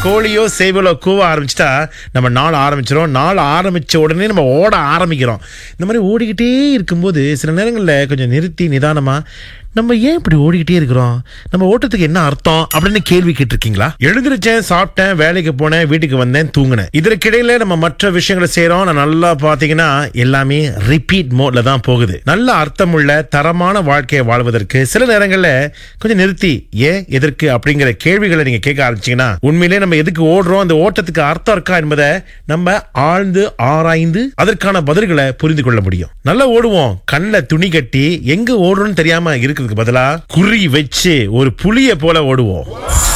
கோழியோ சேவலோ கூவ ஆரம்பிச்சிட்டா நம்ம நாள் ஆரம்பிச்சிடும் நாள் ஆரம்பிச்ச உடனே நம்ம ஓட ஆரம்பிக்கிறோம் இந்த மாதிரி ஓடிக்கிட்டே இருக்கும்போது சில நேரங்களில் கொஞ்சம் நிறுத்தி நிதானமா நம்ம ஏன் இப்படி ஓடிக்கிட்டே இருக்கிறோம் நம்ம ஓட்டத்துக்கு என்ன அர்த்தம் அப்படின்னு கேள்வி கேட்டிருக்கீங்களா எழுந்திருச்சேன் சாப்பிட்டேன் வேலைக்கு போனேன் வீட்டுக்கு வந்தேன் தூங்கினேன் இதற்கிடையில நம்ம மற்ற விஷயங்களை செய்றோம் நான் நல்லா பாத்தீங்கன்னா எல்லாமே ரிப்பீட் மோட்ல தான் போகுது நல்ல அர்த்தமுள்ள தரமான வாழ்க்கையை வாழ்வதற்கு சில நேரங்கள்ல கொஞ்சம் நிறுத்தி ஏன் எதற்கு அப்படிங்கிற கேள்விகளை நீங்க கேட்க ஆரம்பிச்சீங்கன்னா உண்மையிலே நம்ம எதுக்கு ஓடுறோம் அந்த ஓட்டத்துக்கு அர்த்தம் இருக்கா என்பதை நம்ம ஆழ்ந்து ஆராய்ந்து அதற்கான பதில்களை புரிந்து கொள்ள முடியும் நல்லா ஓடுவோம் கண்ணில் துணி கட்டி எங்க ஓடுறோம்னு தெரியாம இருக்கிறதுக்கு பதிலா குறி வச்சு ஒரு புலிய போல ஓடுவோம்